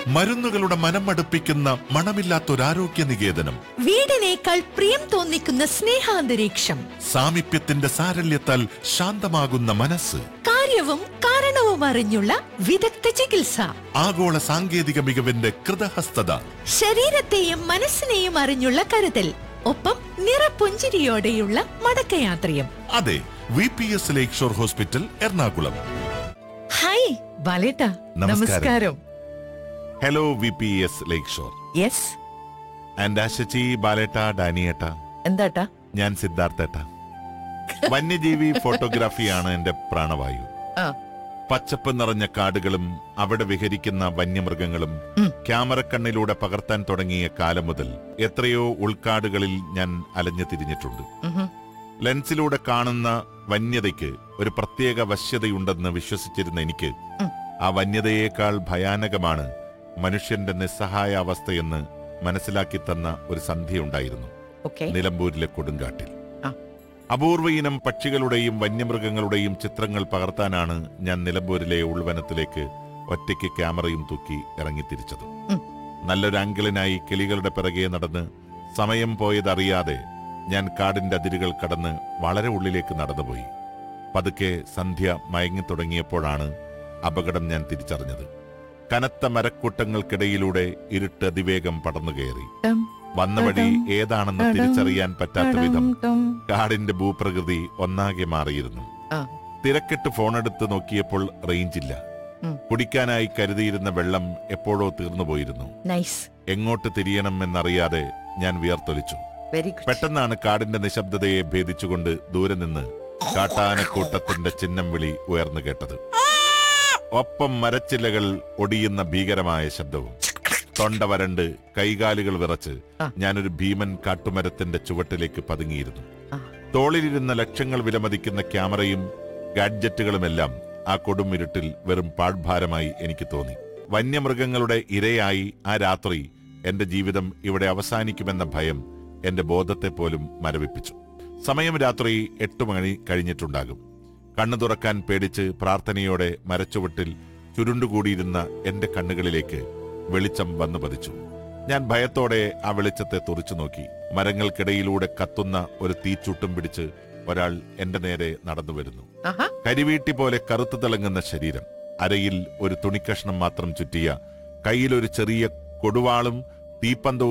മരുന്നുകളുടെ മനമടുപ്പിക്കുന്ന മണമില്ലാത്തൊരാരോഗ്യ നികേതനം വീടിനേക്കാൾ പ്രിയം തോന്നിക്കുന്ന സ്നേഹാന്തരീക്ഷം സാമീപ്യത്തിന്റെ സാരല്യത്താൽ ശാന്തമാകുന്ന മനസ്സ് കാര്യവും കാരണവും അറിഞ്ഞുള്ള വിദഗ്ധ ചികിത്സ ആഗോള സാങ്കേതിക മികവിന്റെ കൃതഹസ്തത ശരീരത്തെയും മനസ്സിനെയും അറിഞ്ഞുള്ള കരുതൽ ഒപ്പം നിറപുഞ്ചിരിയോടെയുള്ള മടക്കയാത്രയും അതെ V P S Lakeshore hospital Ernakulam hi ബാലേട്ട നമസ്കാരം. Hello V P S Lakeshore yes and ആശച്ചി ബാലേട്ട ഡാനിയേട്ട എന്താട്ടാ ഞാൻ സിദ്ധാർത്ഥേട്ട വന്യജീവി ഫോട്ടോഗ്രാഫിയാണ് എന്റെ പ്രാണവായു ആ പച്ചപ്പ് നിറഞ്ഞ കാടുകളും അവിടെ വിഹരിക്കുന്ന വന്യമൃഗങ്ങളും ക്യാമറ കണ്ണിലൂടെ പകർത്താൻ തുടങ്ങിയ കാലം മുതൽ എത്രയോ ഉൾക്കാടുകളിൽ ഞാൻ അലഞ്ഞു തിരിഞ്ഞിട്ടുണ്ട് ഉഹും. ലെൻസിലൂടെ കാണുന്ന വന്യതയ്ക്ക് ഒരു പ്രത്യേക വശ്യതയുണ്ടെന്ന് വിശ്വസിച്ചിരുന്ന എനിക്ക് ഉം. ആ വന്യതയേക്കാൾ ഭയാനകമാണ് മനുഷ്യന്റെ നിസ്സഹായ അവസ്ഥയെന്ന് മനസ്സിലാക്കി തന്ന ഒരു സന്ധ്യയുണ്ടായിരുന്നു ഓക്കെ നിലമ്പൂരിലെ കൊടുങ്കാട്ടിൽ ആ. അപൂർവ ഇനം പക്ഷികളുടെയും വന്യമൃഗങ്ങളുടെയും ചിത്രങ്ങൾ പകർത്താനാണ് ഞാൻ നിലമ്പൂരിലെ ഉൾവനത്തിലേക്ക് ഒറ്റയ്ക്ക് ക്യാമറയും തൂക്കി ഇറങ്ങിത്തിരിച്ചത് ഉം. നല്ലൊരു ആംഗിളിനായി കിളികളുടെ പിറകെ നടന്ന് സമയം പോയതറിയാതെ ഞാൻ കാടിന്റെ അതിരുകൾ കടന്ന് വളരെ ഉള്ളിലേക്ക് നടന്നുപോയി പതുക്കെ സന്ധ്യ മയങ്ങിത്തുടങ്ങിയപ്പോഴാണ് അപകടം ഞാൻ തിരിച്ചറിഞ്ഞത് കനത്ത മരക്കൂട്ടങ്ങൾക്കിടയിലൂടെ ഇരുട്ട് അതിവേഗം പടന്നു കയറി ടം, വന്ന വഴി ഏതാണെന്ന് ടടം, തിരിച്ചറിയാൻ പറ്റാത്ത വിധം ടം. കാടിന്റെ ഭൂപ്രകൃതി ഒന്നാകെ മാറിയിരുന്നു ആ, തിരക്കിട്ട് ഫോണെടുത്ത് നോക്കിയപ്പോൾ റേഞ്ചില്ല ഉം. കുടിക്കാനായി കരുതിയിരുന്ന വെള്ളം എപ്പോഴോ തീർന്നുപോയിരുന്നു നൈസ് എങ്ങോട്ട് തിരിയണം എന്നറിയാതെ ഞാൻ വിയർത്തൊലിച്ചു വെരി ഗുഡ് പെട്ടെന്നാണ് കാടിന്റെ നിശബ്ദതയെ ഭേദിച്ചുകൊണ്ട് ദൂരെ നിന്ന് കാട്ടാനക്കൂട്ടത്തിന്റെ ചിഹ്നം വിളി ഉയർന്നു കേട്ടത് ഒപ്പം മരച്ചില്ലകൾ ഒടിയുന്ന ഭീകരമായ ശബ്ദവും തൊണ്ട വരണ്ട് കൈകാലുകൾ വിറച്ച് ആ. ഞാനൊരു ഭീമൻ കാട്ടുമരത്തിന്റെ ചുവട്ടിലേക്ക് പതുങ്ങിയിരുന്നു ആ. തോളിലിരുന്ന ലക്ഷങ്ങൾ വിലമതിക്കുന്ന ക്യാമറയും ഗാഡ്ജറ്റുകളുമെല്ലാം ആ കൊടുമിരുട്ടിൽ വെറും പാഴ്ഭാരമായി എനിക്ക് തോന്നി വന്യമൃഗങ്ങളുടെ ഇരയായി ആ രാത്രി എന്റെ ജീവിതം ഇവിടെ അവസാനിക്കുമെന്ന ഭയം എന്റെ ബോധത്തെ പോലും മരവിപ്പിച്ചു സമയം രാത്രി എട്ടു മണി കഴിഞ്ഞിട്ടുണ്ടാകും കണ്ണു തുറക്കാൻ പേടിച്ച് പ്രാർത്ഥനയോടെ മരച്ചുവട്ടിൽ ചുരുണ്ടുകൂടിയിരുന്ന എന്റെ കണ്ണുകളിലേക്ക് വെളിച്ചം വന്നു പതിച്ചു ഞാൻ ഭയത്തോടെ ആ വെളിച്ചത്തെ തുറച്ചു നോക്കി മരങ്ങൾക്കിടയിലൂടെ കത്തുന്ന ഒരു തീച്ചൂട്ടും പിടിച്ച് ഒരാൾ എന്റെ നേരെ നടന്നു വരുന്നു ആഹാ കരിവീട്ടി പോലെ കറുത്തു തിളങ്ങുന്ന ശരീരം അരയിൽ ഒരു തുണിക്കഷ്ണം മാത്രം ചുറ്റിയ കയ്യിലൊരു ചെറിയ കൊടുവാളും തീപ്പന്തവും